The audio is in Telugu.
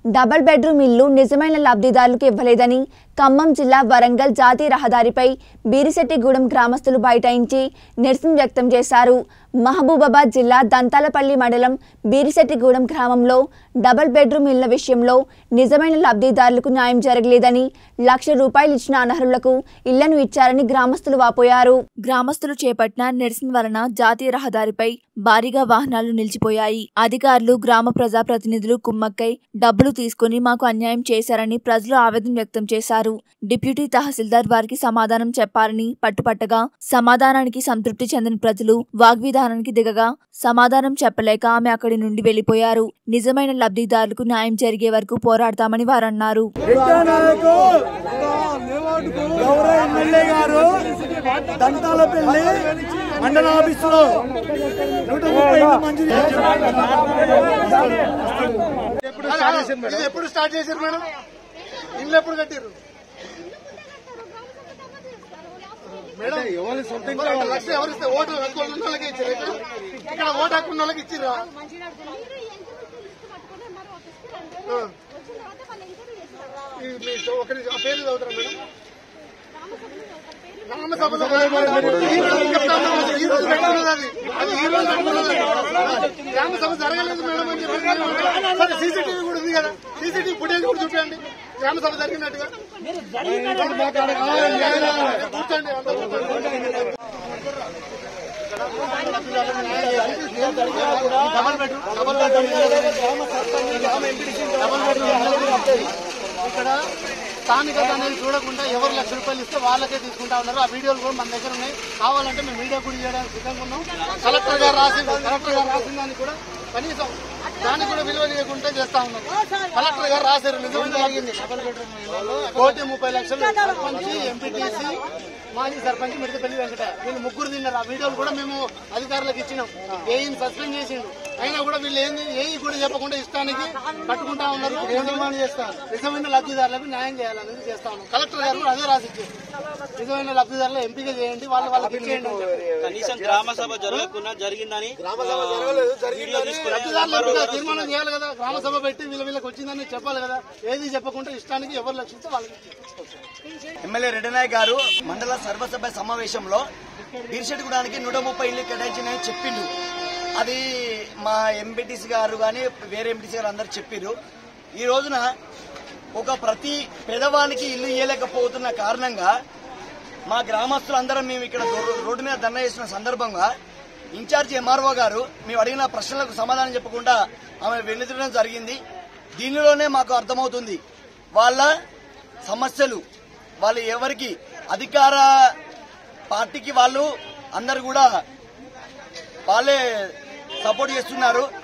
డబుల్ బెడ్రూమ్ ఇల్లు నిజమైన లబ్ధిదారులకు ఇవ్వలేదని ఖమ్మం జిల్లా వరంగల్ జాతీయ రహదారిపై బీరిశెట్టిగూడెం గ్రామస్తులు బైఠాయించి నిరసన వ్యక్తం చేశారు మహబూబాబాద్ జిల్లా దంతాలపల్లి మండలం బీరిశెట్టిగూడెం గ్రామంలో డబుల్ బెడ్రూమ్ ఇళ్ల విషయంలో నిజమైన లబ్ధిదారులకు న్యాయం జరగలేదని లక్ష రూపాయలు ఇచ్చిన అనర్హులకు ఇళ్లను ఇచ్చారని గ్రామస్తులు వాపోయారు గ్రామస్తులు చేపట్టిన నిరసన వలన జాతీయ రహదారిపై భారీగా వాహనాలు నిలిచిపోయాయి అధికారులు గ్రామ ప్రజాప్రతినిధులు కుమ్మక్కై డబ్బులు తీసుకుని మాకు అన్యాయం చేశారని ప్రజలు ఆవేదన వ్యక్తం చేశారు డిప్యూటీ తహసీల్దార్ వారికి సమాధానం చెప్పాలని పట్టుపట్టగా సమాధానానికి సంతృప్తి చెందిన ప్రజలు వాగ్విధానానికి దిగగా సమాధానం చెప్పలేక ఆమె అక్కడి నుండి వెళ్లిపోయారు నిజమైన లబ్ధిదారులకు న్యాయం జరిగే వరకు పోరాడతామని వారన్నారు రెడ్డానాయకు గౌరవ ఎమ్మెల్యే గారు దంతాలపల్లి మండల ఆఫీసులో నూట ముప్పై ఇళ్ళు మంజూరు ఇది ఎప్పుడు స్టార్ట్ చేశారు మేడం ఇల్లు ఎప్పుడు కట్టారు మేడం ఎవరు సొంత లక్ష ఎవరు ఇస్తే ఓటు హక్కు ఉన్న వాళ్ళకి ఇచ్చారు ఇక్కడ ఇక్కడ ఓటు హక్కు ఉన్న వాళ్ళకి ఇచ్చిర్రా ఈ మీ ఒకరి ఆ పేర్లు చదువుతారా మేడం రామసభలో ఈ రోజు చెప్తాను, ఈ రోజు పెట్టుకున్నది అది. అది ఈ రోజు పెట్టుకున్నది. గ్రామసభ జరగలేదు మేడం అని చెప్పి సరే సీసీటీవీ కూడా ఉంది కదా సీసీటీవీ ఫుటేజ్ కూడా చూపించండి గ్రామసభ జరిగినట్టుగా కూర్చోండి అందరూ కూర్చోండి. Double bedroom double bedroom double bedroom ఇక్కడ స్థానికత అనేది చూడకుండా ఎవరు లక్ష రూపాయలు ఇస్తే వాళ్ళకే తీసుకుంటా ఉన్నారు ఆ వీడియోలు కూడా మన దగ్గర ఉన్నాయి కావాలంటే మేము మీడియా కూడా చేయడానికి సిద్ధంగా ఉన్నాం కలెక్టర్ గారు రాసి కలెక్టర్ గారు రాసిన దాన్ని కూడా కనీసం దాన్ని కూడా విలువ చేయకుండా చేస్తా ఉన్నాం కలెక్టర్ గారు రాశారు నిజమైన జరిగింది డబల్ బెడ్రూమ్ ఇళ్లలో కోటి ముప్పై లక్షలు సర్పంచ్ ఎంపీటీసీ మాజీ సర్పంచ్ మిడతపల్లి వెంకట వీళ్ళు ముగ్గురు తిన్నారు ఆ వీడియోలు కూడా మేము అధికారులకు ఇచ్చినాం ఏఈని సస్పెండ్ చేసిండు అయినా కూడా వీళ్ళు ఏంది ఏఈ కూడా చెప్పకుండా ఇష్టానికి కట్టుకుంటా ఉన్నారు నిర్మాణం చేస్తారు నిజమైన లబ్ధిదారులకు న్యాయం చేయాలనేది చేస్తా ఉన్నాం కలెక్టర్ గారు కూడా అదే రాసి ఇచ్చారు నిజమైన లబ్ధిదారులు ఎంపిక చేయండి వాళ్ళు వాళ్ళకి ఇచ్చేయండి అని చెప్పారు. కనీసం గ్రామ సభ జరగకుండా జరిగిందని వీడియో తీసుకుని లబ్ధిదారులు ఎంపిక తీర్మానం చేయాలి కదా గ్రామ సభ పెట్టి వీళ్ళ వీళ్ళకి వచ్చిందని చెప్పాలి కదా ఏది చెప్పకుండా ఇష్టానికి ఎవరు లక్షిస్తే వాళ్ళకి ఎమ్మెల్యే రెడ్డినాయక్ గారు మండల సర్వసభ్య సమావేశంలో బీర్షెట్గూడానికి నూట ముప్పై ఇల్లు కేటాయించినని చెప్పిండు అది మా ఎంపీటీసీ గారు కానీ వేరే ఎంపీటీసీ గారు అందరు చెప్పిర్రు ఈ రోజున ఒక ప్రతి పేదవానికి ఇల్లు ఇవ్వలేకపోతున్న కారణంగా మా గ్రామస్తులందరం మేము ఇక్కడ రో- రోడ్డు మీద ధర్నా చేసిన సందర్భంగా ఇన్ఛార్జ్ ఎంఆర్ఓ గారు మేము అడిగిన ప్రశ్నలకు సమాధానం చెప్పకుండా ఆమె వెనుతిరడం జరిగింది దీనిలోనే మాకు అర్థమవుతుంది వాళ్ళ సమస్యలు వాళ్ళు ఎవరికి అధికార పార్టీకి వాళ్ళు అందరు కూడా వాళ్ళే సపోర్ట్ చేస్తున్నారు